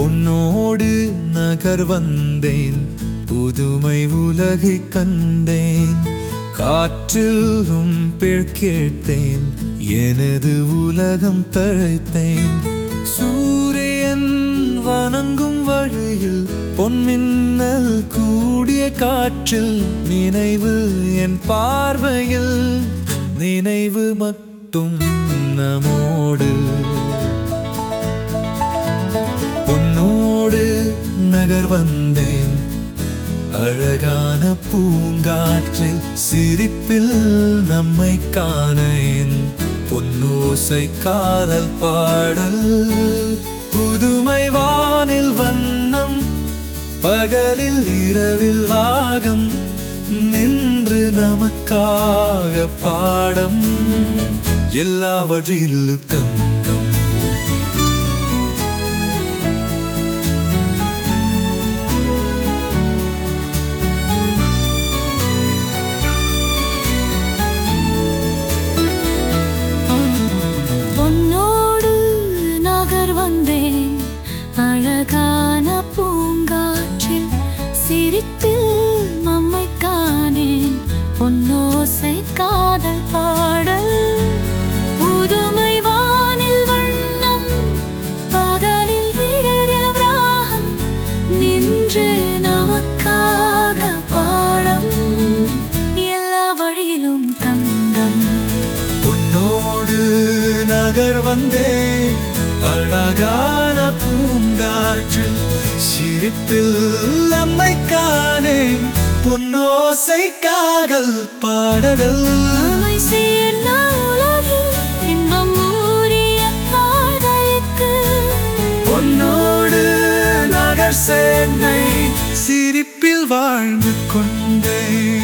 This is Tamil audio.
உன்னோடு நகர் வந்தேன் புதுமை உலகை கண்டேன் காற்றிலும் பேர் கேட்டேன் எனது உலகம் தழைத்தேன் சூரியன் வணங்கும் வழியில் பொன்மின்னல் கூடிய காற்றில் நினைவு என் பார்வையில் நினைவு மட்டும் நம்மோடு உன்னோடு நகர் வந்தேன் அழகான பூங்காற்றில் சிரிப்பில் நம்மை காணேன் பொன்னூசை காதல் பாடல் புதுமை வானில் வண்ணம் பகலில் இரவில் ராகம் நின்று நமக்காக பாடம் எல்லாவற்றிலும் தங்கம் பொன்னோடு நகர் வந்தேன் அழகான பூங்காற்றில் சிரிப்பில் நம்மை காணேன் பொன்னோசை காதல் பாடல் புதுமை வானில் வண்ணம் பகலில் விழறிய ராகம் நின்று நமக்காக பாடம் எல்லா வழியிலும் தங்கம் உன்னோடு நகர் வந்தேன் அழகான பூங்காற்றில் சிரிப்பில் நம்மை காணேன் பொன்னோசை காதல் பாடல் நம்மை சேர்ந்த உலகில் இன்பம் ஊறிய காதலுக்கு உன்னோடு நகர் சேர்ந்தேன் சிரிப்பில் வாழ்ந்து கொண்டேன்